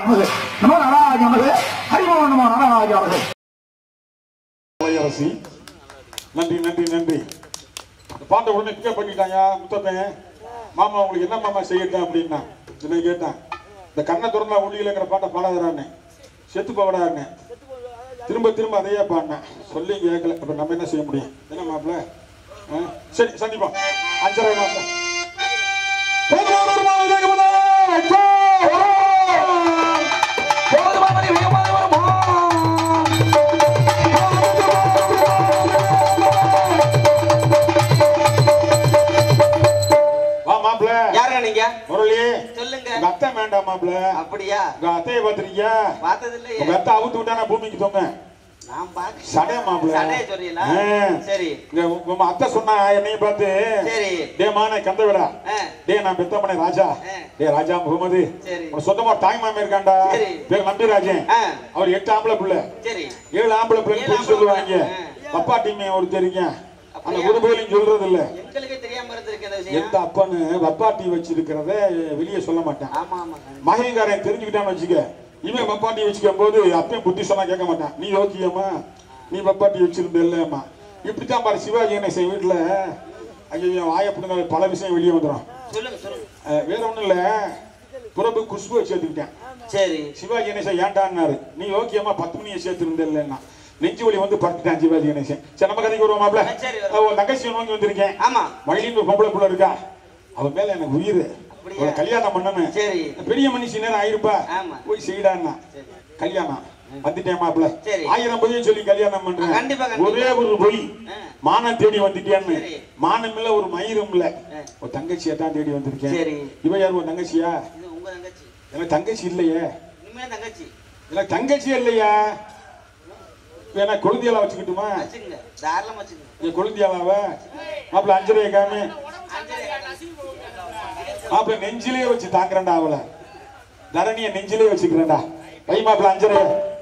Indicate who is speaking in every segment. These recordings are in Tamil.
Speaker 1: நமது நமோ நாராஜ நமது ஹரிமோ நமோ நாராஜ நமது
Speaker 2: அரசி நன்றி நன்றி நன்றி இந்த பாட்டை உடனே பிக்கப் பண்ணிட்டாங்க முத்தப்பன் மாமா உங்களுக்கு என்ன மாமா செய்யட்டும் அப்படின்னா என்ன கேட்டேன் இந்த கண்ணை திறந்தா ஒளியிலங்கிற பாட்டை பாடாதானே செத்து போவடான்னு திரும்ப திரும்ப அதையே பாடினேன் சொல்லி கேட்கல அப்ப நம்ம என்ன செய்ய முடியும் என்ன மாப்பிள்ள ஆ? சரி சந்திப்போம் அஞ்சரை மாப்பிள்ள போதுமான தேகமதா, போ! வா மாப்பிள்ள
Speaker 3: யாருங்க நீங்க
Speaker 2: முரளி
Speaker 3: சொல்லுங்க
Speaker 2: உங்க அத்தை வேண்டாம் மாப்பிள்ள
Speaker 3: அப்படியா
Speaker 2: உங்க அத்தையை பார்த்திருக்கியா
Speaker 3: பார்த்தது இல்லையே
Speaker 2: உங்க அத்தை அவுத்து விட்டா நான் பூமிக்கு தொங்க
Speaker 3: நான் பார்க்க
Speaker 2: சடை மாப்பிள்ள
Speaker 3: சடைய சொல்றீங்களா
Speaker 2: ஆ.
Speaker 3: சரி
Speaker 2: இங்க உங்க உங்க அத்தை சொன்னா என்னைய பார்த்து
Speaker 3: சரி
Speaker 2: டே மான கந்த விடா
Speaker 3: ஆ,
Speaker 2: டே நான் பெத்தமனே ராஜா
Speaker 3: ஆ.
Speaker 2: டே ராஜா முகமது
Speaker 3: சரி
Speaker 2: உனக்கு சொந்தமா ஒரு தாய் மாமன் இருக்காண்டா
Speaker 3: சரி.
Speaker 2: பேர் நம்பிராஜன்
Speaker 3: ஆ,
Speaker 2: அவர் எட்டு ஆம்பளை பிள்ளை
Speaker 3: சரி
Speaker 2: ஏழு ஆம்பளை பிள்ளை
Speaker 3: ஏழு
Speaker 2: போய்
Speaker 3: ஆம்பளை
Speaker 2: சொல்லுவாங்க
Speaker 3: பிள்ளை.
Speaker 2: அப்பா டீம் ஒரு தெரியும் அந்த
Speaker 3: அப்படியா?
Speaker 2: ஒரு போயிலும் சொல்றது இல்ல
Speaker 3: எங்களுக்கு தெரியாம இருந்திருக்கு இந்த
Speaker 2: எந்த
Speaker 3: விஷயம்
Speaker 2: அப்பன்னு வப்பாட்டி வச்சிருக்கிறத வெளியே சொல்ல மாட்டேன்
Speaker 3: ஆமா ஆமா
Speaker 2: மகேங்காரன் தெரிஞ்சுக்கிட்டான்னு வச்சுக்க இவன் வப்பாட்டி வச்சுக்கும் போது அப்பயும் புத்தி சொன்னா கேட்க மாட்டான் நீ யோக்கியம்மா நீ வப்பாட்டி வச்சிருந்த இல்லம்மா இப்படித்தான் பாரு சிவாஜி கணேசன் வீட்டுல ஐயோ என் வாயை பிடிங்க பல விஷயம் வெளியே வந்துடும்
Speaker 3: சொல்லுங்க சொல்லுங்க
Speaker 2: அஹ் வேற ஒண்ணும் இல்ல புறப்பு குஷ்பு சேர்த்துக்கிட்டேன்
Speaker 3: சரி
Speaker 2: சிவாஜி கணேசன் ஏன்டான்னாரு நீ யோக்கியமா பத்து மணியை சேர்த்து இல்லைன்னா நெஞ்சு வலி வந்து படுத்துட்டான் சிவாஜி கணேசன் சரி நம்ம கதைக்கு வருவோம் மாப்ள
Speaker 3: ஆ, சரி, வருவோம்.
Speaker 2: ஒரு நகைச்சுவை நோக்கி வந்திருக்கேன்
Speaker 3: ஆமா
Speaker 2: மகிழின் ஒரு பொம்பளை புள்ள இருக்கா அவன் மேல எனக்கு உயிர்
Speaker 3: அப்படியா?
Speaker 2: அவளை கல்யாணம் பண்ணணும்
Speaker 3: சரி
Speaker 2: பெரிய மனுஷி நேரம் ஆயிருப்பா
Speaker 3: ஆமா.
Speaker 2: போய் செய்யடான்னா
Speaker 3: சரி
Speaker 2: கல்யாணம் வந்துட்டேன் மாப்பிள்ள
Speaker 3: சரி.
Speaker 2: ஆயிரம் பொய்யை சொல்லி கல்யாணம் பண்றேன்
Speaker 3: கண்டிப்பா, கண்டிப்பா.
Speaker 2: ஒரே ஒரு பொய்
Speaker 3: ஆ,
Speaker 2: மானம் தேடி வந்துட்டேன்னு
Speaker 3: சரி.
Speaker 2: மானம் இல்ல ஒரு மயிரும் இல்ல
Speaker 3: ஆ.
Speaker 2: ஒரு தங்கச்சியை தான் தேடி வந்திருக்கேன்
Speaker 3: சரி
Speaker 2: இவ யார் ஒரு தங்கச்சியா
Speaker 3: இது உங்க தங்கச்சி
Speaker 2: எனக்கு தங்கச்சி இல்லையே
Speaker 3: இனிமே தங்கச்சி
Speaker 2: எனக்கு தங்கச்சியே இல்லையா வேணா கொழுந்தியாலா வச்சுக்கிட்டுமா
Speaker 3: வச்சுங்க தாராளமா வச்சுங்க
Speaker 2: என் கொழுந்தியாலாவ மாப்பிள்ள அஞ்சரையை காமி மாப்பிள்ள நெஞ்சிலே வச்சு தாக்குறேன்டா அவளை தரணிய நெஞ்சிலே வச்சுக்கிறேன்டா வை மாப்பிள்ள அஞ்சரைய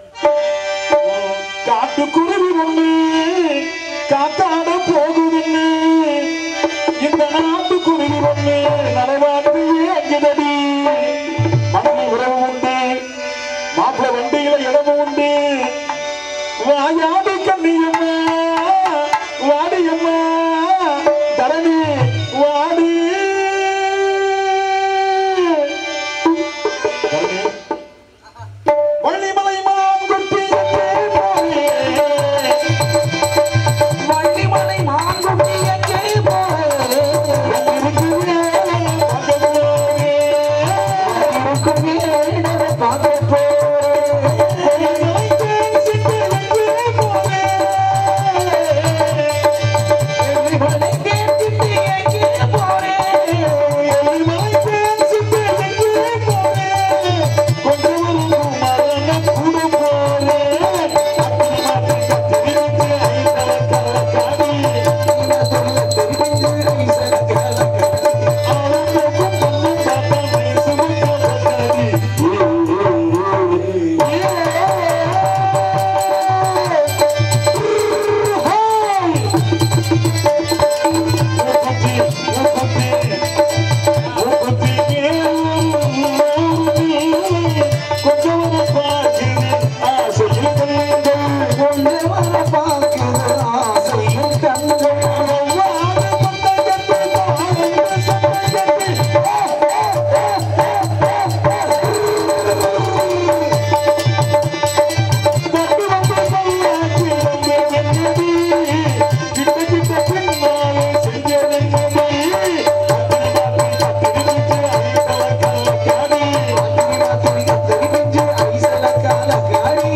Speaker 2: காட்டு குருவி ஒண்ணு காத்தாட போகுதுன்னு இந்த நாட்டு குருவி ஒண்ணு நலவாட்டு அஞ்சுதடி மனைவி உறவு உண்டு மாப்பிள்ள வண்டியில இடமும் உண்டு வாயாடி கண்ணியம்மா வாடியம்மா தரணி வாடி தரணி. வள்ளிமலை மான்குட்டி போலே.
Speaker 3: வள்ளிமலை மாங்குட்டி எங்கே போறது
Speaker 2: இருக்குமே, பக்கத்திலே.
Speaker 3: இருக்குமே பார்க்க
Speaker 2: வள்ளிமலை தேன் சிட்டு எங்கே போலே.
Speaker 3: வள்ளிமலை கேட்டுட்டு எங்கே போறேன்
Speaker 2: வள்ளிமலை தேன் சிட்டு எங்கே போலே. கொண்டு வரும் மரணம் கூட போலே. அத்தி மாத்தி கத்திரிச்சு ஐந்தலை கலக்காடி. ஆளுக்கும் பொண்ணும் பார்த்தா வயசும் கலக்காடி.
Speaker 3: ஒன்று வர பார்க்குது ஆசையும் கண்கள் ஐசல கால காடி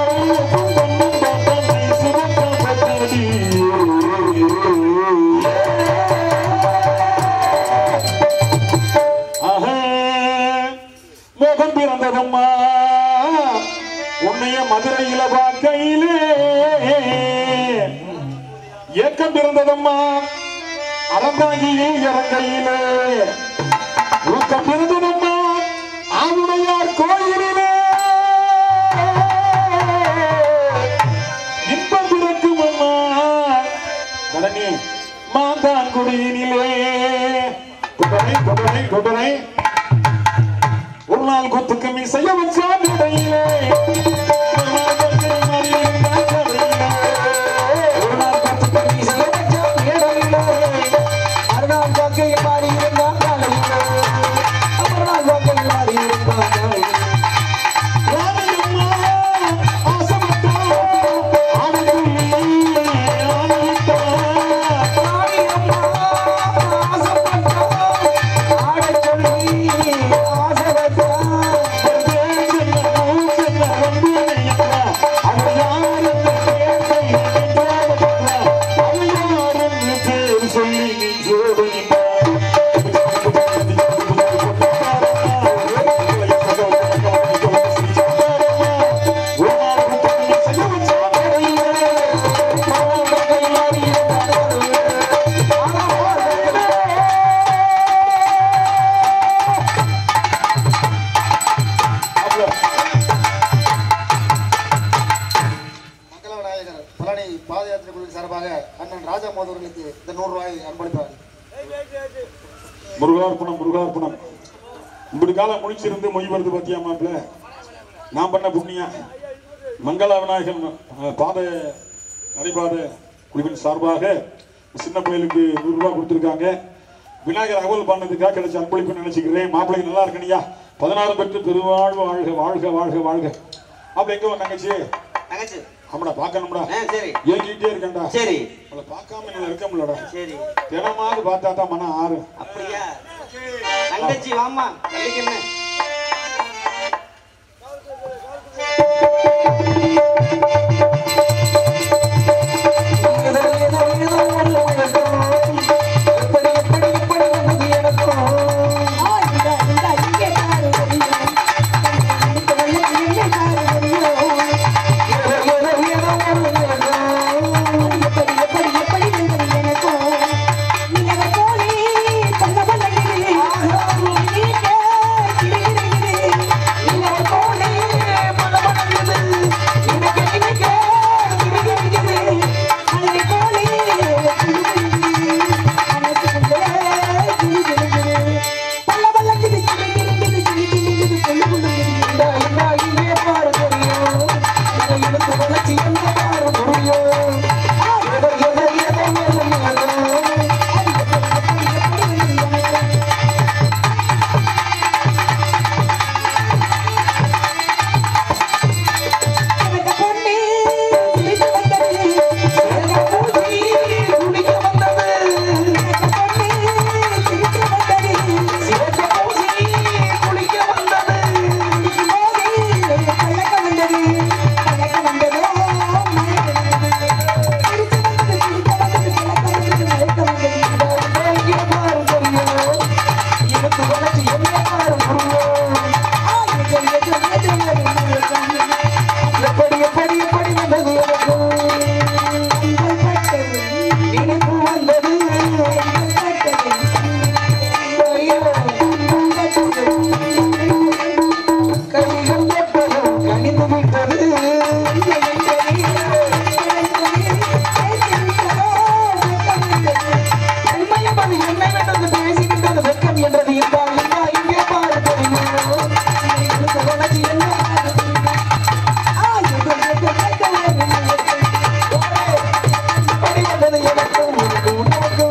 Speaker 2: மோகம் பிறந்ததம்மா உன்னைய மதுரையில பார்க்கையிலே ஏக்கம் பிறந்ததம்மா அறந்தாங்கியே இறங்கையிலே ஊக்கம் பிறந்ததம்மா ஆவுடையார் கோயிலிலே இன்பம் பிறக்கும் அம்மா தரணி மாந்தாங்குடியினிலே குடரை குடரை குடரை ஒரு நாள் குத்துக்கு மீ செய்ய வச்சான் இடையிலே
Speaker 3: ஒரு நாள் பத்துக்கு வீசிய வச்சான் இடையிலே. மறுநாள் காக்கையில் மாறி இருந்தான் காலையிலே. மறுநாள் காக்கையில் மாறி இருந்தான் காலையிலே. ஆயிரம்மா ஆசைப்பட்டா, ஆடச் சொல்லி ஆசைப்பட்டா.
Speaker 4: மங்கள விநாயகர் பழனி பாத யாத்திரை குழுவின் சார்பாக அண்ணன் ராஜா மோதவர்களுக்கு இந்த நூறு ரூபாய் அன்பளிப்பார்
Speaker 2: முருகார்ப்பணம் முருகார்ப்பணம் இப்படி காலம் முடிச்சிருந்து மொய் வருது பாத்தியா மாப்பிள்ள நான் பண்ண புண்ணியம் மங்கள விநாயகன் அஹ், பாத நடைபாத குழுவின் சார்பாக சின்ன பயலுக்கு நூறு ரூபாய் கொடுத்துருக்காங்க விநாயகர் அகவல் பண்ணதுக்காக கிடைச்ச அன்பளிப்பு நினைச்சுக்கிறேன் மாப்பிள்ளைக்கு நல்லா இருக்கணியா பதினாறு பெற்று பெருவாழ்வு வாழ்க வாழ்க வாழ்க வாழ்க அப்படி எங்க உன் தங்கச்சி
Speaker 5: தங்கச்சி
Speaker 2: ஆமாடா பார்க்கணும்டா
Speaker 5: ஆ சரி
Speaker 2: ஏங்கிட்டே இருக்கேன்டா
Speaker 5: சரி
Speaker 2: அவளை பார்க்காம என்னால இருக்க முடியலடா
Speaker 5: சரி
Speaker 2: தினமாவது பார்த்தா தான் மனம் ஆறு
Speaker 5: அப்படியா தங்கச்சி வாமா தள்ளிக்கு என்ன
Speaker 3: ஏதோ ஏதோ ஏதோ ஒரு முழக்கம். எப்படி எப்படி எப்படி வந்தது எனக்கும் ஏதோ ஏதோ ஏதோ ஒரு முழக்கம். இந்த இந்த இங்கே பாரு தெரியும் இதை இழுத்து வளைச்சு எங்க பாரு முடியும் ஏதோ ஏதோ ஏதோ ஒரு முழக்கம். குடிக்க வந்தது சேட்ட பூசி குளிக்க வந்தது இங்கே பாரு தெரியும் இழுத்து வளைச்சு எங்க பாரு முடியும் எப்படி எப்படி எப்படி வந்தது எனக்கு நினைப்பு வந்தது ஐயோ, கைகள் எப்போதும் கனிந்து விட்டது உண்மையப்பது என்னை விட்டது பேசிவிட்டது வெட்கம் என்றது என்றால் என்ன இங்கே பாரு தெரியும் இழுத்து வளைச்சு எங்க பாரு எப்படி வந்தது எனக்கும் உனக்கு உனக்கும்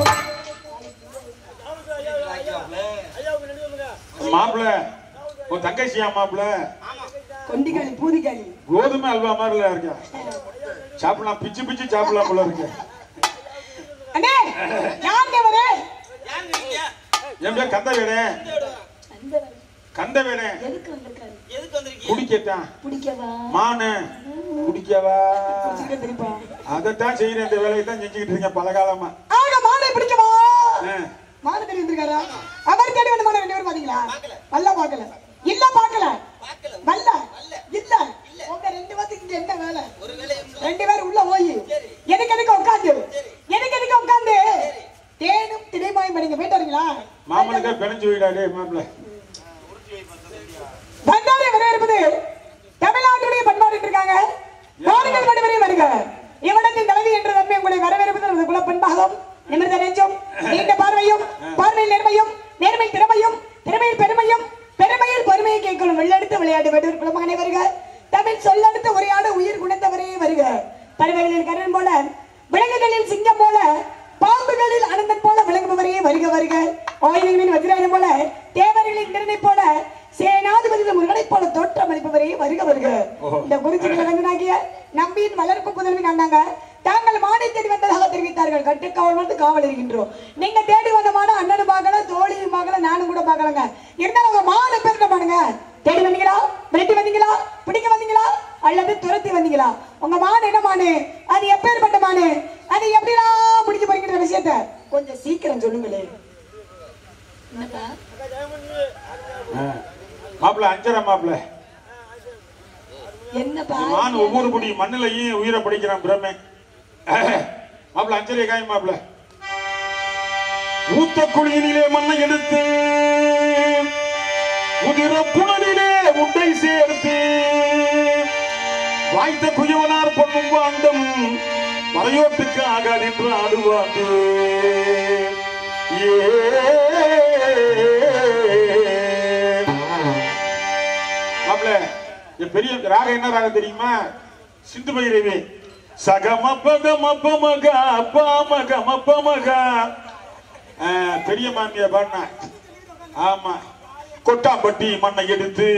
Speaker 2: மாப்பிள்ள உன் தங்கச்சியா மாப்பிள்ள
Speaker 6: கொண்டிக்காளி பூதிக்காளி
Speaker 2: கோதுமை அல்வா மாதிரில இருக்க சாப்பிடலாம் பிச்சு பிச்சு சாப்பிடலாம் போல இருக்கு
Speaker 6: அண்ணே யார் தேவரே
Speaker 2: என் பேர் கந்த வேடே கந்த வேடே
Speaker 6: எதுக்கு வந்திருக்காரு
Speaker 5: எதுக்கு வந்திருக்கீங்க
Speaker 2: குடிக்கத்தான்
Speaker 6: பிடிக்கவா
Speaker 2: மானு குடிக்கவா
Speaker 6: பிடிச்சிக்க தெரியுமா
Speaker 2: அதைத்தான் செய்யறேன் இந்த வேலையை தான் செஞ்சுக்கிட்டு இருக்கேன் பல காலமா
Speaker 6: ஆக மானை பிடிக்கவா
Speaker 2: ஆ.
Speaker 6: மானை தேடி வந்திருக்காரா அவர் தேடி வந்த மானை ரெண்டு பேரும் பாத்தீங்களா வல்ல பாக்கல இல்ல பாக்கல வல்ல இல்ல உங்க ரெண்டு பேத்துக்கு இங்க என்ன வேலை ரெண்டு பேரும் உள்ள போய் எதுக்கு எதுக்கு உட்காந்து எதுக்கு எதுக்கு உட்காந்து தேனும் திணைமாயும் பண்ணீங்க போயிட்டு வரீங்களா
Speaker 2: மாமனுக்கா பிணைஞ்சு விடாடே மாப்பிள்ள
Speaker 6: பண்டாரி வரவேற்பது தமிழ்நாட்டுடைய பண்பாடு இருக்காங்க பாருங்கள் மணிவரை வருக இவனத்தின் தலைவி என்ற தன்மை உங்களை வரவேற்பது நமது குல பண்பாகும் நிமிர்ந்த நெஞ்சும் நீண்ட பார்வையும் பார்வையில் நேர்மையும் நேர்மை திறமையும் திறமையில் பெருமையும் பெருமையில் பொறுமையை கேட்கணும் வெள்ளெடுத்து விளையாடு வெடூர் குலமகனை வருக தமிழ் சொல்லெடுத்து உரையாட உயிர் குணத்தவரே வருக பறவைகளில் கரண் போல விலங்குகளில் சிங்கம் போல பாம்புகளில் அனந்தன் போல விளங்குபவரே வருக வருக ஆயுதங்களின் வஜ்ராயுதம் போல தேவர்களின் நிறனை போல சேனாதிபதி முருகனை போல தோற்றம் அளிப்பவரே வருக வருக இந்த குறிச்சிகள் இறங்கினாகிய நம்பியின் வளர்ப்பு புதல்வி கண்டாங்க தாங்கள் மாடை தேடி வந்ததாக தெரிவித்தார்கள் கட்டுக்காவல் வந்து காவல் இருக்கின்றோம் நீங்க தேடி வந்த மாடு அண்ணனும் பார்க்கல தோழியும் பார்க்கல நானும் கூட பார்க்கலங்க இருந்தாலும் உங்க மாடு பேர் என்ன பண்ணுங்க தேடி வந்தீங்களா விரட்டி வந்தீங்களா பிடிக்க வந்தீங்களா அல்லது துரத்தி வந்தீங்களா உங்க மாடு என்ன மானு அது எப்பேற்பட்ட மானு அது எப்படிலாம் பிடிக்க போறீங்கிற விஷயத்த கொஞ்சம் சீக்கிரம் சொல்லுங்களே என்னப்பா
Speaker 2: மாப்பிள்ள அஞ்சரை மாப்பிள்ள
Speaker 6: என்னப்பா
Speaker 2: மான் ஒவ்வொரு படி மண்ணிலையும் உயிரை படிக்கிறான் பிரமே மாப்பிள்ள அஞ்சரை காய் மாப்பிள்ள ஊத்த குழியினிலே மண்ணை எடுத்து உதிர புனலிலே உண்டை சேர்த்து வாய்த்த குயவனார் பொண்ணும் வாண்டம் மறையோட்டுக்கு ஆகாதென்று ஆடுவாண்டு ஏ மாப்ள என் பெரிய ராகம் என்ன ராகம் தெரியுமா சிந்து பைரவி சகம பகம பமக பாமக மப்பமக பெரிய மாமியா பாடின ஆமா கொட்டாம்பட்டி மண்ணை எடுத்து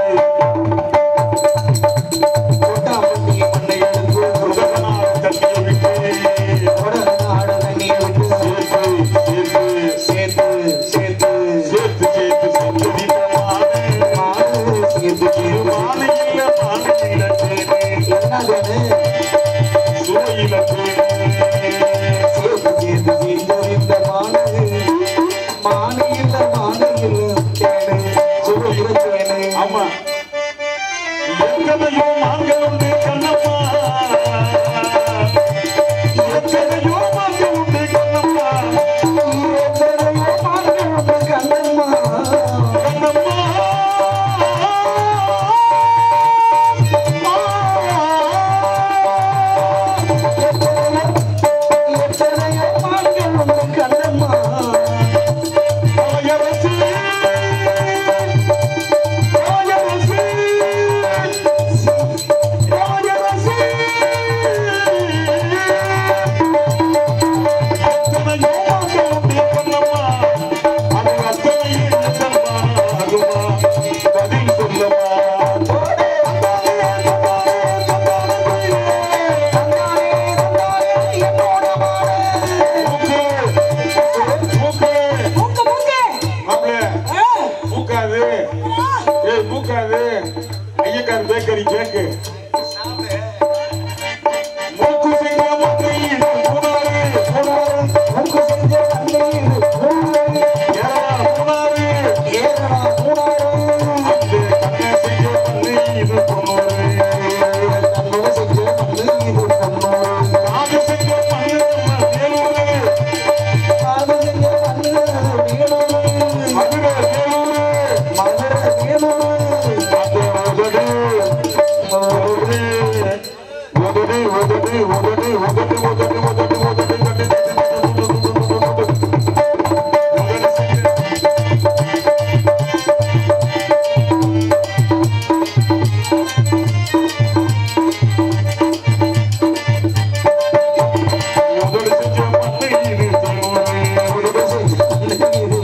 Speaker 3: கொட்டாம்பட்டி மண்ணை எடுத்து
Speaker 2: உதகனார் தண்ணியை விட்டு
Speaker 3: உடனாட தண்ணியை விட்டு
Speaker 2: சேர்த்து சேர்த்து
Speaker 3: சேர்த்து சேர்த்து
Speaker 2: சேர்த்து சேர்த்து சேர்த்து விதமான
Speaker 3: மாடு சேர்த்து சேர்த்து
Speaker 2: மாலை இல்ல மாலை இல்ல தேனே
Speaker 3: என்னது
Speaker 2: சுவையில தேனே
Speaker 3: சேர்த்து சேர்த்து சேர்ந்தறிந்த மானு மானு இல்ல மானு இல்ல தேனு சுவையில தேனு
Speaker 2: ஆமா எத்தனையோ மான்கள் உண்டு கண்ணம்மா எத்தனையோ மான்கள் உண்டு கண்ணம்மா
Speaker 3: எத்தனையோ மான்கள் உண்டு கண்ணம்மா
Speaker 2: கண்ணம்மா
Speaker 3: எத்தனையோ மான்கள் உண்டு கண்ணம்மா
Speaker 2: தாயரசு தாயரசு தாயரசு எத்தனையோ மான்கள் உண்டு கண்ணம்மா அது அத்தனையும் எத்தம்மா ஆகுமா பதில் சொல்லம்மா மூக்கு மூக்கு
Speaker 6: மூக்கு மூக்கு
Speaker 2: மாப்பிள
Speaker 6: ஆ,
Speaker 2: மூக்காது ஏய் மூக்காது ஐயக்கார் பேக்கரி கேக்கு மூக்கு செய்ய மத்தையில் புனாரு புனாரு
Speaker 3: மூக்கு செஞ்ச கண்ணீர் மூணு
Speaker 2: ஏறா புனாரு
Speaker 3: ஏறா மூணாறு
Speaker 2: அந்த கண்ணை செய்ய மத்தையில் புனாரு
Speaker 3: கண்ணோட செஞ்ச கண்ணீர் கண்ணோடு
Speaker 2: நாடு செய்ய மண்ணு வேலூரு
Speaker 3: காது செஞ்ச கண்ணீர் நீளோடு
Speaker 2: மதுரை வேலூரு
Speaker 3: மதுரை நீளோடு
Speaker 2: அந்த உதடு உதடு உதடு உதடு உதடு உதடு உதடு உதடு உதடு உதடு செஞ்ச மண்ணை இது
Speaker 3: உதடு செஞ்ச கண்ணீர்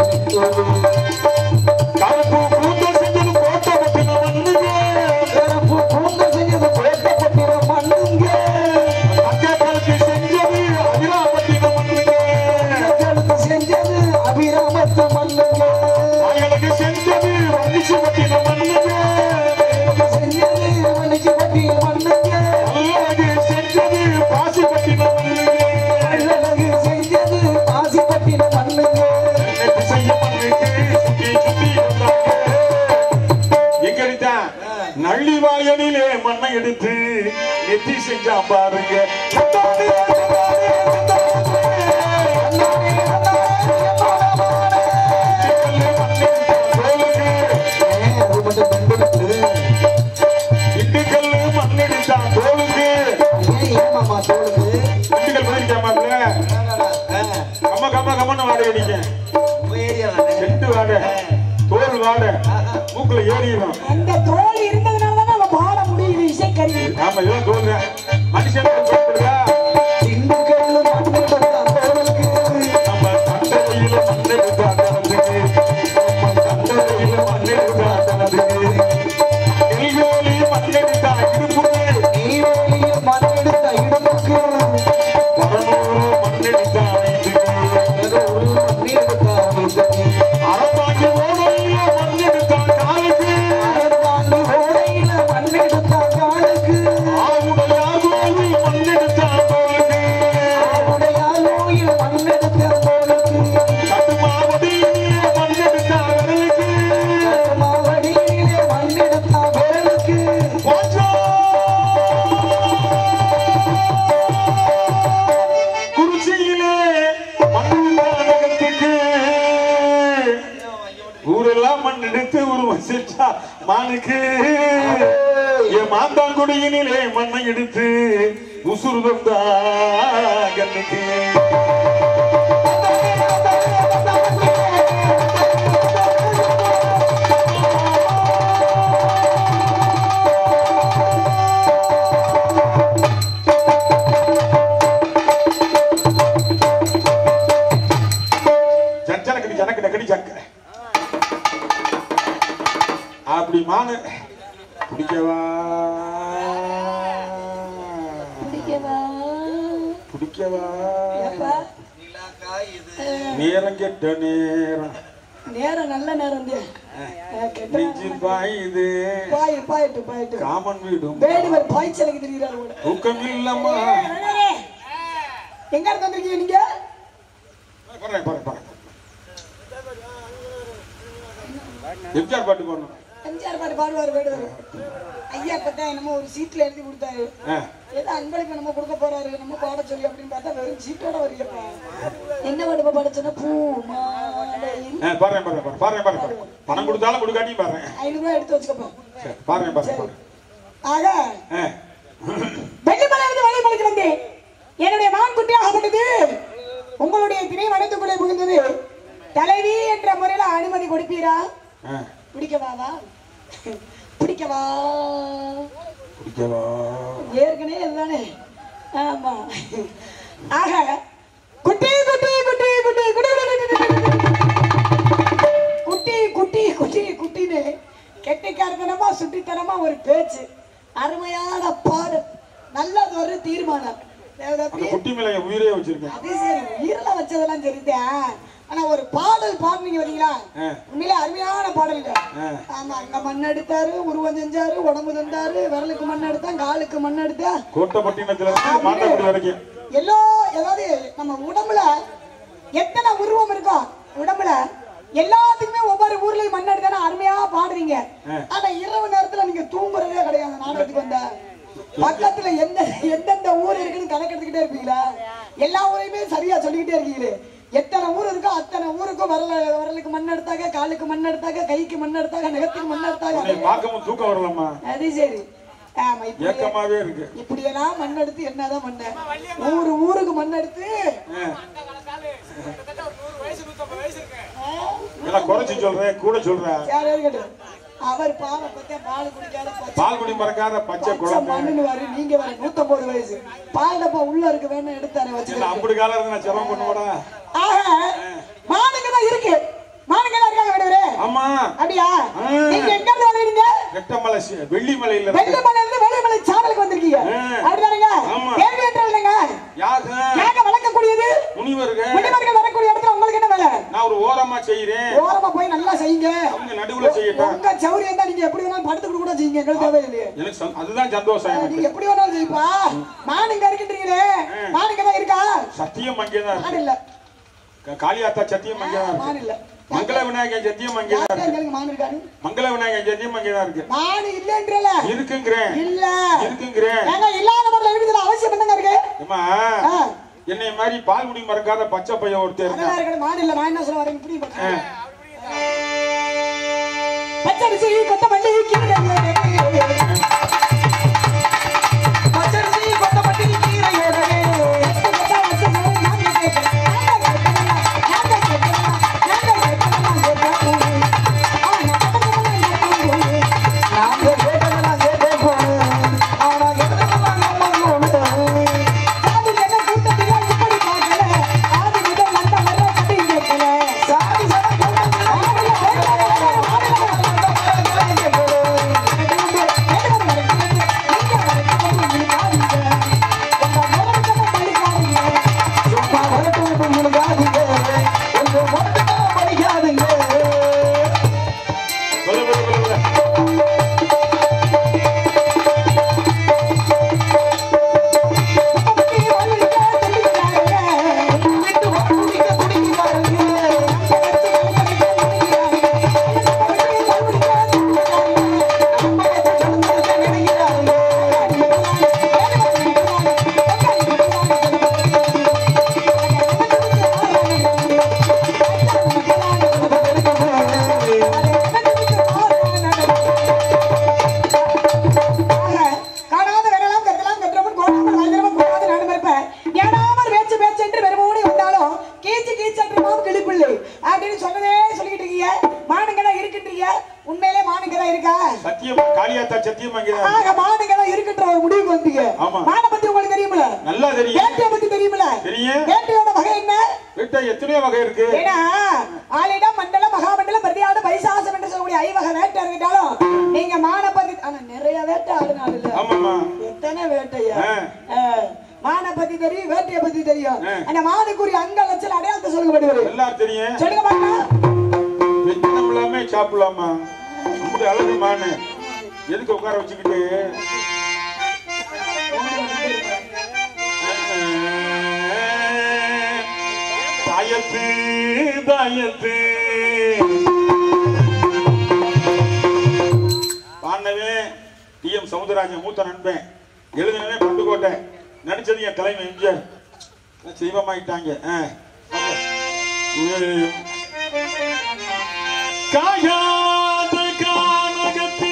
Speaker 2: கருப்பு பூந்த செஞ்சது போட்ட பட்டின மண்ணுங்க
Speaker 3: கருப்பு பூந்த செஞ்சது கோட்டப்பட்டின மண்ணுங்க
Speaker 2: அக்காக்களுக்கு செஞ்சது அபிராமத்தின மண்ணுங்க
Speaker 3: மக்களுக்கு செஞ்சது அபிராமத்து மண்ணுங்க
Speaker 2: அவங்களுக்கு செஞ்சது வண்டிசுமத்தின மண்ணுங்க
Speaker 3: செஞ்சது மணிக்கு பட்டி மண்ணுங்க
Speaker 2: அல்லாது செஞ்சது பாசி பட்டின மண்ணுங்க
Speaker 3: அழகு செஞ்சது ஆசி பட்டின மண்ணுங்க
Speaker 2: என்னட்டு செய்ய மண்ணுக்கு சுத்தி சுத்தி வந்தாங்க எங்கடித்தான் நள்ளிவாயனிலே மண்ணை எடுத்து நெத்தி செஞ்சான் பாருங்க முத்தாடி, முத்தாடி, முத்தாடி. சிக்கல்லு மண்ணு தோலுக்கு,
Speaker 3: அது மட்டும் பெண்களுக்கு
Speaker 2: இட்டுக்கல்லு மண்ணெடுத்தான் தோலுக்கு
Speaker 3: ஏன் ஏமாமா தோளுக்கு
Speaker 2: இட்டுக்கல் பண்ணிருக்காமாப்ல கம்ம கம்ம கம்மன்னு வாடகை அடிக்க செட்டு வாடை தோல் வாடை மூக்குல ஏறிடும்
Speaker 6: அந்த தோல் தோல் இருந்ததுனால தான் நம்ம பாட முடியுது இசைக்கருவி
Speaker 2: ஆமா இதெல்லாம் தோல்றேன் மனுஷன் தோல்றா
Speaker 3: திண்டுக்கல் மண்ணெடுத்தான் தோளுக்கு
Speaker 2: நம்ம தந்தையில மண்ணெடுத்தா தனதுக்கு நம்ம தந்தையில மண்ணெடுத்தா தனதுக்கு நெல்வேலி மண்ணெடுத்தா இடுப்புக்கு
Speaker 3: நீரோலிய மண்ணெடுத்த இடுப்புக்கு
Speaker 2: பரநூறு மண்ணெடுத்தா இதுக்கு
Speaker 3: ஏதோ ஒரு மண்ணெடுத்த அமைத்தது
Speaker 2: அரப்பாக்கி ஓடையில மண்ணெடுத்தா காலுக்கு
Speaker 3: அறந்தாண்டு ஓடையில மண்ணெடுத்த காலுக்கு
Speaker 2: ஆவுடையார் கோவில் மண்ணெடுத்தா தோலுக்கு
Speaker 3: உடையாலோயில் மண்ணெடுத்த தோளுக்கு
Speaker 2: கட்டுமாவடியில மண்ணெடுத்தா விரலுக்கு
Speaker 3: மாவடியிலே மண்ணெடுத்த விரலுக்கு
Speaker 2: போச்சோ! குறிச்சியிலே மண்ணெடுத்தானகத்துக்கு ஊரெல்லாம் மண் எடுத்து உருவம் செஞ்சா மானுக்கு என் மாந்தாங்குடியினிலே மண்ணை எடுத்து உசுருதம் தான் கண்ணுக்கு ஜனக்கடி ஜனக்கு நக்கடி ஜக்க அப்படி மானு பிடிக்கவா பிடிக்கவா
Speaker 6: ஏப்பா?
Speaker 2: நேரம் கெட்ட நேரம்
Speaker 6: நேரம் நல்ல நேரம் தான். அஹ் கெட்ட
Speaker 2: நெஞ்சு பாயுது
Speaker 6: பாய் பாயிட்டு பாயிட்டு
Speaker 2: காமன் வீடும்
Speaker 6: வேடுவர் பாய்ச்சலுக்கு தெரியுறாரு கூட
Speaker 2: தூக்கம் இல்லம்மா
Speaker 6: எங்க இருந்து வந்திருக்கீங்க நீங்க
Speaker 2: பாருங்க பாருங்க பாருங்க எம்ஜிஆர் பாட்டு பாடணும்
Speaker 6: எம்ஜிஆர் பாட்டு பாடுவார் வேடுவர் ஐயா பார்த்தா என்னமோ ஒரு சீட்ல எழுதி கொடுத்தாரு
Speaker 2: ஆ,
Speaker 6: ஏதோ அன்பளிப்பு நம்ம கொடுக்க போறாரு நம்ம பாட சொல்லி அப்படின்னு பார்த்தா வெறும் சீட்டோட வரீங்கப்பா என்ன பாடுப்பா பாட சொன்னா பூ மாலையில்
Speaker 2: ஆ, பாருங்க பாருங்க பாருங்க பாருங்க பாருங்க பணம் கொடுத்தாலும் கொடுக்காட்டியும் பாருங்க
Speaker 6: ஐநூறு ரூபாய் எடுத்து வச்சுக்கப்பா
Speaker 2: சரி, பாருங்க பாருங்க பாருங்க
Speaker 6: ஆக
Speaker 2: ஆ,
Speaker 6: வெள்ளிமலை இருந்து வழிமலைக்கு வந்தேன் என்னுடைய மான்குட்டியாகப்பட்டது உங்களுடைய திணை வனத்துக்குள்ளே புகுந்தது தலைவி என்ற முறையில அனுமதி கொடுப்பீரா
Speaker 2: ஆ,
Speaker 6: பிடிக்கவாவா பிடிக்கவா
Speaker 2: பிடிக்கவா
Speaker 6: ஏற்கனவே இதுதானே ஆமா ஆக குட்டி குட்டி குட்டி குட்டி குட்டி குட்டி குட்டி குட்டி குட்டின்னு கெட்டிக்காரத்தனமா சுட்டித்தனமா ஒரு பேச்சு அருமையான பாடு நல்லது ஒரு தீர்மானம்
Speaker 2: அந்த குட்டி மேல என் உயிரே வச்சிருக்கேன்
Speaker 6: அது சரி உயிரில வச்சதெல்லாம் சரிதான் ஆனா ஒரு பாடல் பாடுனீங்க வரீங்களா
Speaker 2: ஆ.
Speaker 6: உண்மையிலே அருமையான பாடல்ங்க
Speaker 2: ஆ.
Speaker 6: ஆமா அங்க மண் எடுத்தாரு உருவம் செஞ்சாரு உடம்பு தந்தாரு விரலுக்கு மண் எடுத்தான் காலுக்கு மண் எடுத்தா
Speaker 2: கோட்டப்பட்டினத்துல இருந்து மாட்டாக்குடி வரைக்கும்
Speaker 6: எல்லோ ஏதாவது நம்ம உடம்புல எத்தனை உருவம் இருக்கோ உடம்புல எல்லாத்துக்குமே ஒவ்வொரு ஊர்லயும் மண் எடுத்தானே அருமையா பாடுறீங்க
Speaker 2: ஆ.
Speaker 6: ஆனா இரவு நேரத்துல நீங்க தூங்குறதே கிடையாது நாடகத்துக்கு வந்தா பக்கத்துல எந்த எந்தெந்த ஊர் இருக்குன்னு கணக்கெடுத்துக்கிட்டே இருப்பீங்களா எல்லா ஊரையுமே சரியா சொல்லிக்கிட்டே இருக்கீங்களே எத்தனை ஊர் இருக்கோ அத்தனை ஊருக்கும் வரல வரலுக்கு மண் எடுத்தாங்க காலுக்கு மண் எடுத்தாங்க கைக்கு மண் எடுத்தாங்க நகத்துக்கு மண்
Speaker 2: உன்னை
Speaker 6: எடுத்தாங்க
Speaker 2: பார்க்கவும் தூக்கம் வரலம்மா
Speaker 6: அது சரி ஆமா இப்படி
Speaker 2: ஏக்கமாவே இருக்கு
Speaker 6: இப்படியெல்லாம் மண் எடுத்து என்னதான் பண்ண ஊரு ஊருக்கு மண் எடுத்து
Speaker 2: ஆ. எல்லாம் குறைச்சு சொல்றேன் கூட சொல்றேன்
Speaker 6: யாரோ இருக்கட்டும். அவர் பாவம் பத்தியா பால் குடிக்காத பச்சை
Speaker 2: பால் குடி மறக்காத பச்சை
Speaker 6: பச்சை
Speaker 2: குழந்தை
Speaker 6: மண்ணுன்னு நீங்க வர நூத்தம்பது வயசு பால் டப்பா உள்ள இருக்கு வேணும் எடுத்தாரு
Speaker 2: இல்ல
Speaker 6: வச்சு
Speaker 2: அப்படி காலம் இருந்து நான் சிரமம் பண்ணுவோடா
Speaker 6: ஆக மானுங்க தான் இருக்கு மானுங்க தான் இருக்காங்க விடுவரே
Speaker 2: ஆமா
Speaker 6: அப்படியா
Speaker 2: ஆ.
Speaker 6: நீங்க எங்க இருந்து வந்தீங்க
Speaker 2: வெட்டமலை சி- வெள்ளிமலையில இருந்து
Speaker 6: வெள்ளமலை இருந்து வெளிமலை சாதலுக்கு வந்திருக்கீங்க
Speaker 2: ஆ.
Speaker 6: அப்படிதானுங்க
Speaker 2: ஆமா.
Speaker 6: கேள்வி என்றால் என்னங்க
Speaker 2: யாரு
Speaker 6: ஏங்க வளர்க்கக்கூடியது
Speaker 2: முனிவருங்க
Speaker 6: முனிவர்கள் வரக்கூடிய இடத்துல உங்களுக்கு என்ன வேலை
Speaker 2: நான் ஒரு ஓரமா செய்யறேன்
Speaker 6: ஓரமா போய் நல்லா செய்யுங்க
Speaker 2: அவங்க நடுவுல செய்யட்டும்
Speaker 6: உங்க சௌரியம் தான் நீங்க எப்படி வேணாலும் படுத்துக்கிட்டு கூட செய்யுங்க எங்களுக்கு தேவையில்லையே
Speaker 2: எனக்கு சந்- அதுதான் சந்தோஷம்
Speaker 6: நீங்க
Speaker 2: எனக்கு
Speaker 6: எப்படி வேணாலும் செய்ப்பா மானுங்க இருக்கின்றீங்களே மானுங்க தான் இருக்கா
Speaker 2: சத்தியம் அங்கேதான்
Speaker 6: மான்
Speaker 2: இருக்கு
Speaker 6: இல்ல
Speaker 2: க- காளியாத்தா சத்தியம் அங்கேதான் இருக்கு
Speaker 6: மான் இல்ல
Speaker 2: மங்கள விநாயகர் சத்தியம் அங்கேதான்
Speaker 6: யார்கிட்ட
Speaker 2: இருக்கு
Speaker 6: எங்களுக்கு மான் இருக்காரு
Speaker 2: மங்கள விநாயகர் சத்தியம் அங்கேதான் இருக்கு
Speaker 6: மான் இல்லன்றல
Speaker 2: இருக்குங்கிறேன்
Speaker 6: இல்ல
Speaker 2: இருக்குங்கிறேன்
Speaker 6: ஏங்க இல்லாத பொருள் இருக்குது அவசியம் என்னங்க இருக்கு
Speaker 2: ஏமா
Speaker 6: ஆ.
Speaker 2: என்னை மாதிரி பால் குடி மறக்காத பச்சை பையன் ஒருத்தர்
Speaker 6: அதெல்லாம்
Speaker 2: இருந்தான்
Speaker 6: இருக்கட்டும் மான் இல்ல நான் என்ன சொல்ல வரேன் புரியும்
Speaker 2: ஆ.
Speaker 6: பச்சரிசி கொத்தமல்லி கீரை
Speaker 3: பச்சரிசி கொத்தமல்லி கீரையோடவே நாங்கள்
Speaker 2: சத்தியமா காளியாத்தா சத்தியமா இங்கதான்
Speaker 6: ஆக மானுங்க தான் இருக்குன்ற ஒரு முடிவுக்கு வந்தீங்க
Speaker 2: ஆமா.
Speaker 6: மானை பத்தி உங்களுக்கு தெரியுமில
Speaker 2: நல்லா தெரியும்
Speaker 6: வேட்டையை பத்தி தெரியுமில
Speaker 2: தெரியும்.
Speaker 6: வேட்டையோட வகை என்ன
Speaker 2: வீட்டை எத்தனையோ வகை இருக்கு
Speaker 6: ஏன்னா ஆளிடம் மண்டலம் மகாமண்டலம் பிரதியாடு பரிசாசம் என்று சொல்லக்கூடிய ஐவகை வேட்டை இருக்கிட்டாலும் நீங்க மானை பத்தி ஆனா நிறைய வேட்டை ஆளுநாள் இல்ல
Speaker 2: ஆமாமா
Speaker 6: எத்தனை வேட்டையா
Speaker 2: ஆ.
Speaker 6: ஆ. மானை பத்தி தெரியும் வேட்டையை பத்தி தெரியும்
Speaker 2: ஆ.
Speaker 6: அந்த மானுக்குரிய அங்க லட்சம் அடையாளத்தை சொல்லுங்க படுவாரு
Speaker 2: எல்லாரும் தெரியும்
Speaker 6: சொல்லுங்க பாக்கலாம்
Speaker 2: வெஜிடம் இல்லாம சாப்பிடலாமா அப்படி அழகு மானு எதுக்கு உட்கார வச்சுக்கிட்டு தாயத்து தாயத்து பாண்டவே டி எம் சமுத்திரராஜன் மூத்த நண்பன் எழுதினவே பட்டுக்கோட்டை நடிச்சது என் தலைமை எம்ஜிஆர் செய்வமாயிட்டாங்க ஆ. உம். காயாத கானகத்தே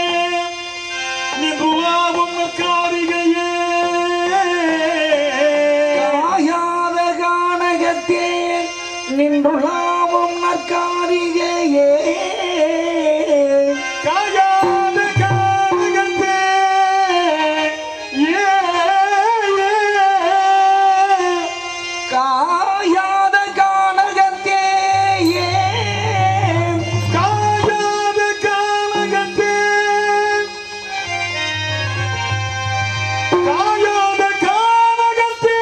Speaker 2: நின்றுலாவும் காரிகையே
Speaker 3: காயாத கானகத்தே நின்றுலாவும் நற்காரிகையே
Speaker 2: காயாத கானகத்தே ஏ
Speaker 3: காயாத கானகத்தே
Speaker 2: காயாத கானகத்தே காயாத கானகத்தே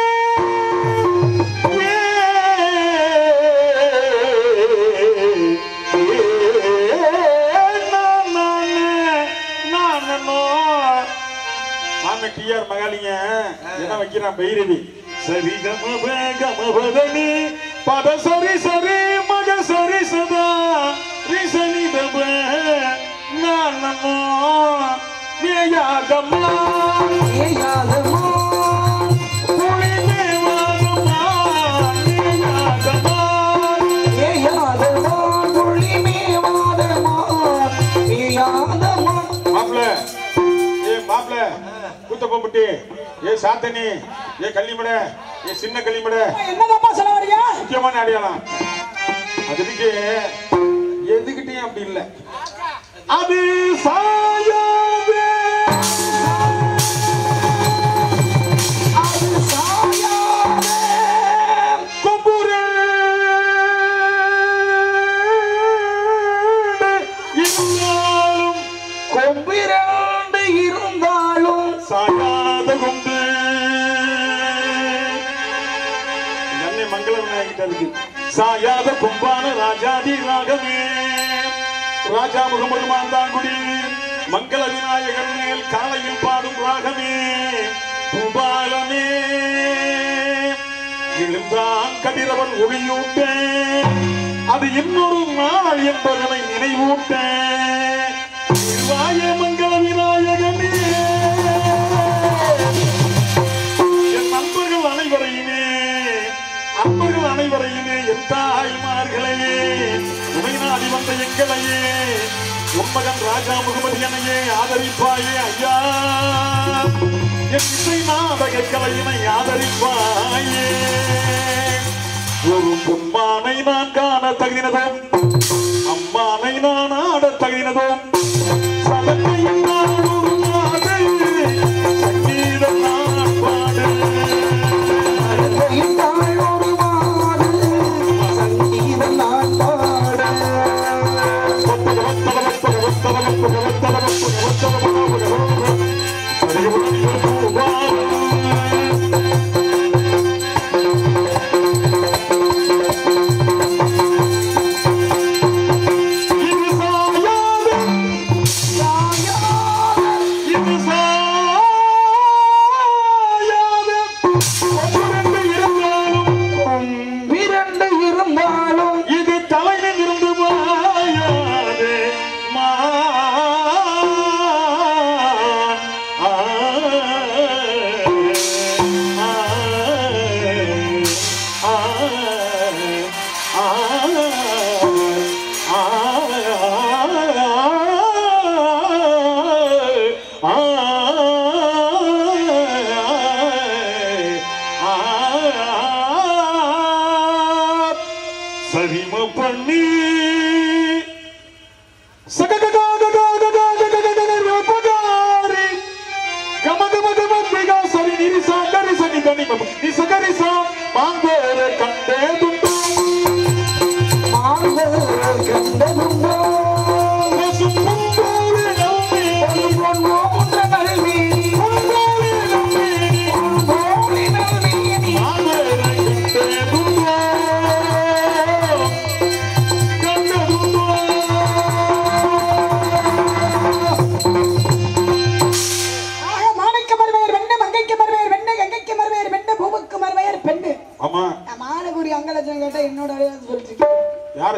Speaker 2: மாம டிஆர் மகாலிங்க என்ன வைக்கிறான் பைரவி சரி கம கமபதனி பத சரி சரி மக சரி சதா ரிசனி தப நானமோ மேயாகம்மா
Speaker 3: ஏயாதமோ
Speaker 2: புலி மேவாகம்மா மேயாகம்மா
Speaker 3: ஏயாதமோ புள்ளிமேவாதமோ ஏயாதமோ
Speaker 2: மாப்ள ஏ மாப்ள கூத்த பொம்பட்டி ஏ சாத்தனி ஏ கள்ளிமட ஏ சின்ன கள்ளிமட
Speaker 6: என்னதாப்பா சொல்ல வரியா
Speaker 2: முக்கியமான அடையாளம் அதுக்கு எதுகிட்டயும் அப்படி இல்ல அது சாயாவே
Speaker 3: அது சாயாதே
Speaker 2: கொம்புரே இருந்தாலும்
Speaker 3: கொம்பிரண்டு இருந்தாலும்
Speaker 2: சாயாத கொம்பு நன்மை மங்கள விநாயகிட்ட இருக்கு சாயாத கொம்பான ராஜாதி ராகமே ராஜா முகமது மாந்தாங்குடி மங்கள விநாயகர் மேல் காலையில் பாடும் ராகமே பூபாலமே எழுந்தான் கதிரவன் ஒளியூட்ட அது இன்னொரு நாள் என்பதனை நினைவூட்ட வாய மங்கள விநாயகனே என் நண்பர்கள் அனைவரையுமே அன்பர்கள் அனைவரையுமே என் தாய்மார்களையே உமைநாடி வந்த எங்களையே உன்மகன் ராஜா முகமது என்னையே ஆதரிப்பாயே ஐயா என் இசை நாடக கலையினை ஆதரிப்பாயே ஒரு பொம்மானை நான் காண தகுதினதும் அம்மானை நான் ஆட தகுதினதும் சதத்தையும் நான் ஒரு மாது சங்கீதம் நான் பாடு
Speaker 3: இருந்தாள் ஒரு மாடு சங்கீதம் நான் பாட விரண்டு இருந்தாலும்
Speaker 2: இது தலையில் இருந்து மாயாது மாது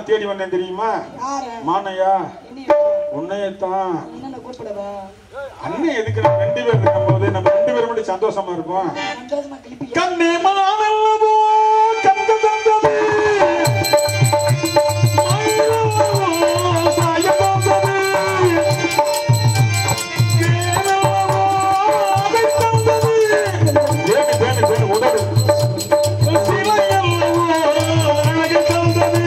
Speaker 2: தேடி வந்தேன் தெரியுமா
Speaker 6: யாரு
Speaker 2: மானையா
Speaker 6: என்னைய
Speaker 2: உன்னையத்தான்
Speaker 6: என்னென்ன கூப்பிடவா
Speaker 2: அண்ணன் எதுக்கு நம்ம ரெண்டு பேர் இருக்கும் போது நம்ம ரெண்டு பேரும் மட்டும் சந்தோஷமா இருக்கும்
Speaker 6: சந்தோஷமா கிளப்பி
Speaker 2: கண்ணே மானல்லவோ கந்த தந்தமே மயிலல்லவோ சாயதந்தமே கேனல்லவோ அதை தந்தமே தேனு தேனு தேனு உதடு சிலையல்லவோ அழகை தந்தமே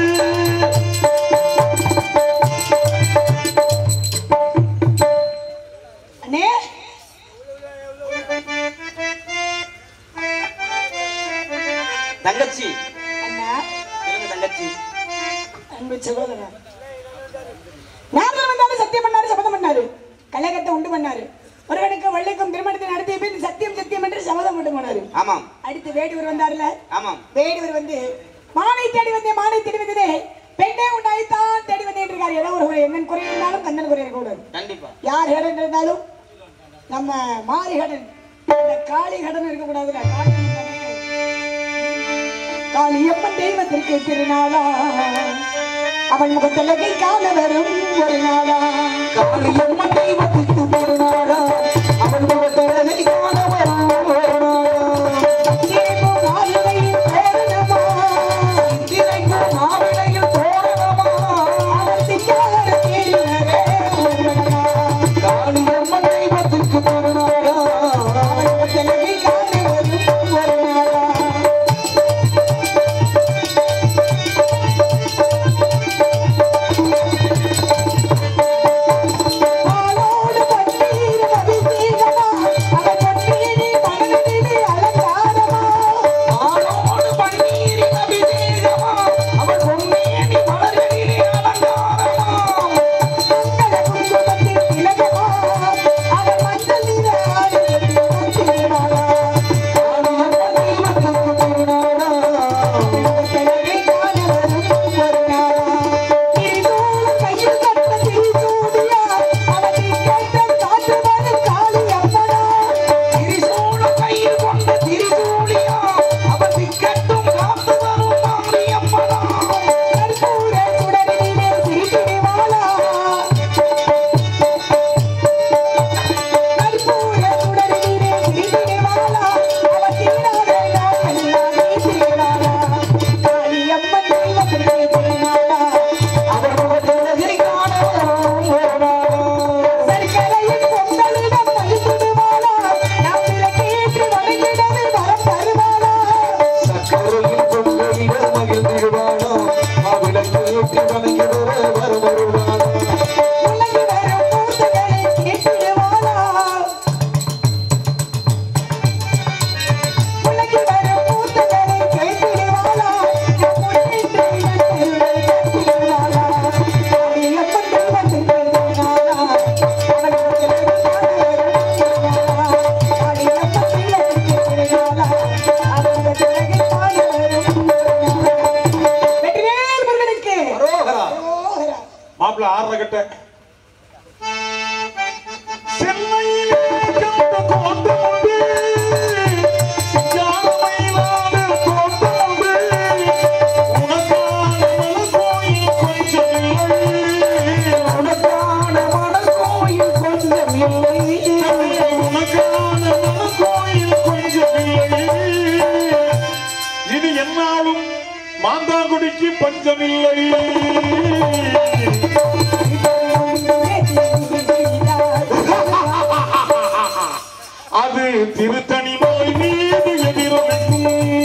Speaker 6: அண்ணே
Speaker 5: தங்கச்சி
Speaker 6: அண்ணா
Speaker 5: சொல்லுங்க தங்கச்சி
Speaker 6: அன்பு சகோதரன் நாரதர் வந்தாலும் சத்தியம் பண்ணாரு சபதம் பண்ணாரு கள்ளக்கத்தை உண்டு பண்ணாரு ஒருவனுக்கு வள்ளிக்கும் திருமணத்தை நடத்திய பின் சத்தியம் சத்தியம் என்று சபதம் உண்டு பண்ணாரு
Speaker 5: ஆமாம்
Speaker 6: அடுத்து வேடுவர் வந்தாருல
Speaker 5: ஆமாம்
Speaker 6: வேடுவர் வந்து மானை தேடி வந்தேன் மானை தேடி வந்ததே பெண்ணே உண்டாய்த்தான் தேடி வந்தேன் இருக்காரு ஏதோ ஒரு குறை என்னன் குறை இருந்தாலும் கண்ணன் குறை இருக்கக்கூடாது
Speaker 5: கண்டிப்பா
Speaker 6: யார் கடன் இருந்தாலும் நம்ம மாரி கடன் இந்த காளி கடன் இருக்கக்கூடாதுல காளி கடன். காளியம்மன் தெய்வத்திற்கு திருநாளா அவன் முகத்தலகை காண வரும் ஒரு நாளா
Speaker 3: காளியம்மன் தெய்வத்துக்கு ஒரு நாடா அவன் முகத்தழகை காண வரும் ஒரு நாடா
Speaker 6: தீபம் மாலையில் தோரணமா,
Speaker 3: திரைக்கும் மாவிளையில் தோரணமா
Speaker 6: அவன் சிங்கார தேரினரே உருவமா.
Speaker 3: காளியம்மன் தெய்வத்துக்கு ஒரு நாடா
Speaker 6: அவன் முகத்தலகை காண வரும் ஒரு நாளா பாலோடு பன்னீர் அபிஷேகமா, அவன் பொன்னீரி மனதிலே அலங்காரமா.
Speaker 3: ஆளோடு பன்னீரின் அபிஷேகமா அவன் பொன்னேனி மலர்களிலே அலங்காரமா
Speaker 6: மங்கள குங்குமத்தின் திலகமா, அவன் மஞ்சள் நிற ஆடையில் முத்தினாளா.
Speaker 3: காளியம்மன் தெய்வத்துக்கு ஒரு நாடா
Speaker 6: முகத்தலகை காண வரும் ஒரு நாளா. திரிசூலம் கையில் கட்ட திரிசூலியா, அவனை கேட்ட காற்று வரும் காளி அம்மனா.
Speaker 3: திரிசூலம் கையில் கொண்ட திரிசூலியா அவன் திக்கட்டும் காத்து வரும் மாரியம்மனா
Speaker 6: கற்பூர சுடரிலே சிரித்திடுவாளா. கற்பூர சுடரிலே சிரித்திடுவாளா. அவ தீராத நாளெல்லாம் வீசிடுவாளா. காளியம்மன் தெய்வத்திலே திருநாளா.
Speaker 3: அவன் முகத்தழகை காண வரும் ஒரு நாடா
Speaker 6: சர்க்கரையின் பொங்கலிடம் பழித்திடுவாளா. நம் விளக்கேற்றி வணங்கிடவே வரம் தருவாளா.
Speaker 3: சக்கரையில் பொங்கலிட மகிழ்ந்திடுவானோ அவிளக்கு ஏற்றி வணங்கிடுற வருவானோ
Speaker 6: உலகி வரும் கூத்துகளை கேட்டிடுவாளா. உலகி வரும் கூத்துகளை கேட்டிடுவாளா. முன்னின்று இவன் தெருவை கட்டிடுவாளா. காளியம்மன் தெய்வத்தின் திருநாளா. அவள் முதலில் காண வரும் திருநாளா. காளியம்மன் தெய்வத்தின் திருநாளா. அவள் முதலில் காண வரும் திருநாளா. வெற்றிவேல் முருகனுக்கு
Speaker 2: அரோகரா
Speaker 6: அரோகரா.
Speaker 2: மாப்பிள்ள ஆறரை கட்ட சென்னையிலே கண்ட தோட்டம் உண்டு சிங்காரமயிலான தோட்டம் உண்டு உனக்கான மலர்கோயில் கொஞ்சம் இல்லை
Speaker 3: உனக்கான மணல் கோயில் கொஞ்சம் இல்லை
Speaker 2: உனக்கான மலர்கோயில் கொஞ்சம் இல்லை இது என்னாலும் மாந்தாங்குடிக்கு பஞ்சமில்லை அது திருத்தணி நோய் மீது எதிரொலிக்கும்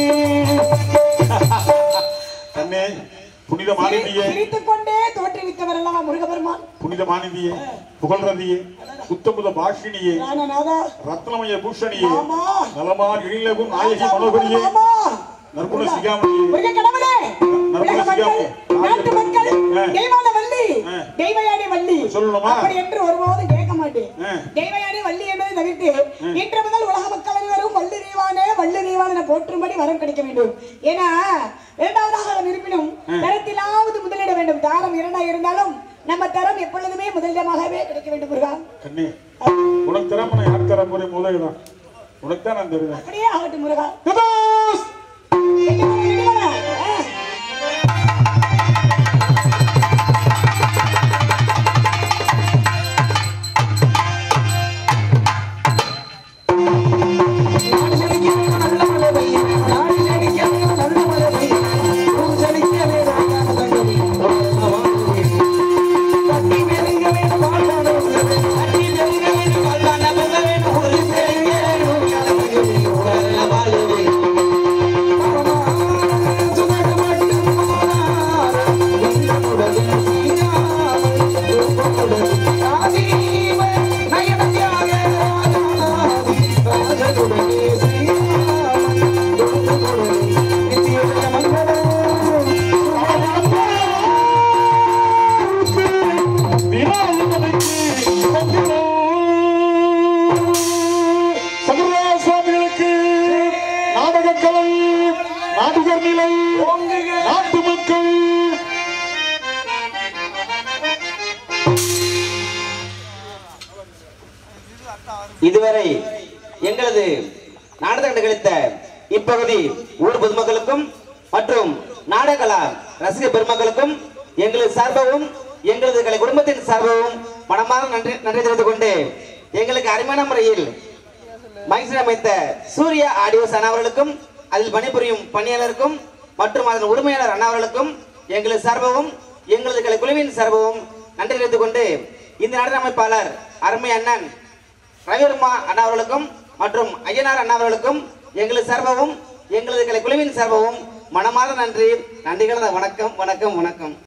Speaker 2: தன்னே புனித மாநிதியே
Speaker 6: சிரித்துக் கொண்டே தோற்றுவித்தவர் அல்லவா முருகபெருமான்
Speaker 2: புனித மாநிதியே புகழ்றதியே சுத்தமுத பாஷினியே
Speaker 6: ராணநாதா
Speaker 2: ரத்னமய பூஷணியே
Speaker 6: ஆமா
Speaker 2: நலமார் எழிலகும் நாயகி மனோகரியே
Speaker 6: ஆமா
Speaker 2: நற்குண சிகாமணியே
Speaker 6: முருக கடவுளே உலக மக்கள் நாட்டு மக்கள்
Speaker 2: ஆ.
Speaker 6: தெய்வான வள்ளி
Speaker 2: ஆ.
Speaker 6: தெய்வயானி வள்ளி
Speaker 2: சொல்லணுமா?
Speaker 6: அப்படி என்று ஒருபோதும் கேட்க மாட்டேன்
Speaker 2: ஆ.
Speaker 6: தெய்வயானி வள்ளி என்பதை தவிர்த்து இன்று முதல் உலக மக்கள் அனைவரும் வள்ளி தெய்வானே வள்ளி தெய்வான என போற்றும்படி வரம் கிடைக்க வேண்டும் ஏன்னா இரண்டாவதாக அவன் இருப்பினும் தரத்திலாவது முதலிட வேண்டும் தாரம் இரண்டா இருந்தாலும் நம்ம தரம் எப்பொழுதுமே முதலிடமாகவே கிடைக்க வேண்டும் முருகா
Speaker 2: கண்ணே உனக்கு திறமை நான் யார் தர போறேன் முதலிடம் உனக்கு தான் நான் தருவேன்
Speaker 6: அப்படியே ஆகட்டும் முருகா
Speaker 2: யுதாஸ்!
Speaker 6: எங்க போன, எங்க போன? ஆ.
Speaker 5: இதுவரை எங்களது நாடகம் நிகழ்த்த இப்பகுதி ஊர் பொதுமக்களுக்கும் மற்றும் நாடகலா ரசிக பெருமக்களுக்கும் எங்களது சார்பாகவும் எங்களது கலை குடும்பத்தின் சார்பாகவும் மனமார்ந்த நன்றி நன்றி தெரிவித்துக் கொண்டு எங்களுக்கு அருமையான முறையில் மைக்ஸில் அமைத்த சூர்யா ஆடியோஸ் அண்ணா அவர்களுக்கும் அதில் பணிபுரியும் பணியாளருக்கும் மற்றும் அதன் உரிமையாளர் அண்ணா அவர்களுக்கும் எங்களது சார்பாகவும் எங்களது கலை குழுவின் சார்பாகவும் நன்றி தெரிவித்துக் கொண்டு இந்த நாடக அமைப்பாளர் அருமை அண்ணன் ரவிவர்மா அண்ணா அவர்களுக்கும் மற்றும் ஐயனார் அண்ணா அவர்களுக்கும் எங்களது சார்பாகவும் எங்களது கலை குழுவின் சார்பாகவும் மனமார்ந்த நன்றி நன்றி கலந்த வணக்கம் வணக்கம் வணக்கம்